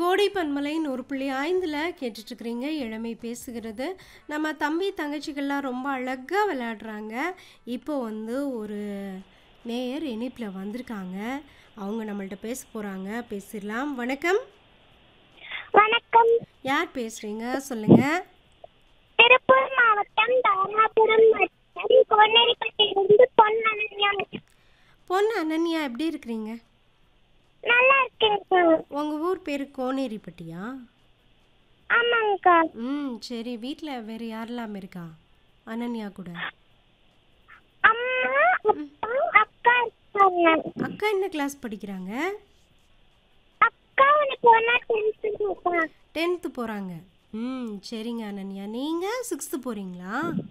கோடை பன்மலை ஒரு புள்ளி ஐந்தில் கேட்டுட்ருக்குறீங்க இளமை பேசுகிறது நம்ம தம்பி தங்கச்சிகள்லாம் ரொம்ப அழகாக விளையாடுறாங்க இப்போ வந்து ஒரு நேயர் இணைப்பில் வந்திருக்காங்க அவங்க நம்மள்ட்ட பேச போகிறாங்க பேசிடலாம் வணக்கம் வணக்கம் யார் பேசுகிறீங்க சொல்லுங்கள் திருப்பூர் மாவட்டம் தாராபுரம் வட்டம் கோனேரிப்பட்டியிலிருந்து பொன் அனன்யா பொண்ணு அனன்யா எப்படி இருக்கிறீங்க நல்லா இருக்கேங்க உங்கள் ஊர் பேர் கோனேரிப்பட்டியா ஆமாங்கக்கா ம் சரி வீட்டில் வேறு யாரெல்லாம் இருக்கா அனன்யா கூட அம்மா அப்பா அக்கா இருக்காங்க அக்கா என்ன கிளாஸ் படிக்கிறாங்க அக்கா உனக்கு ஒன்னா டென்த்து டென்த்து போகிறாங்க ம் சரிங்க அனன்யா நீங்கள் சிக்ஸ்த்து போகிறீங்களா